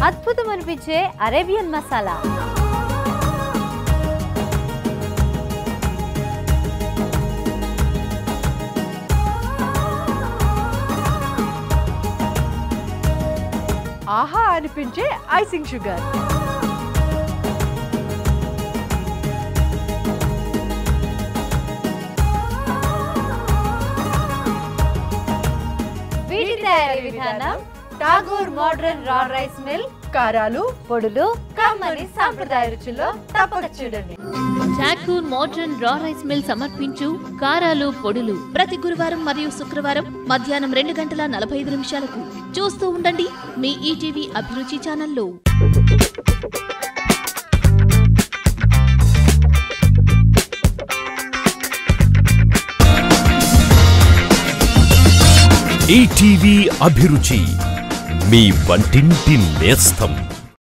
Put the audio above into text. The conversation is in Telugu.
అద్భుతం అనిపించే అరేబియన్ మసాలా ఆహా అనిపించే ఐసింగ్ షుగర్ వీటి తయారీ విధానం Thakur modern raw rice mill కారాలు పొడులు కమ్మని సాంప్రదాయ రుచుల్లో తప్పక చూడండి Thakur modern raw rice mill సమర్పించు కారాలు పొడులు ప్రతి గురువారం మరియు శుక్రవారం మధ్యాహ్నం రెండు గంటల నలభై ఐదు నిమిషాలకు చూస్తూ ఉండండి మీ ఈటీవీ అభిరుచి ఛానల్లో ఈటీవీ అభిరుచి మీ వంటింటి నేస్తం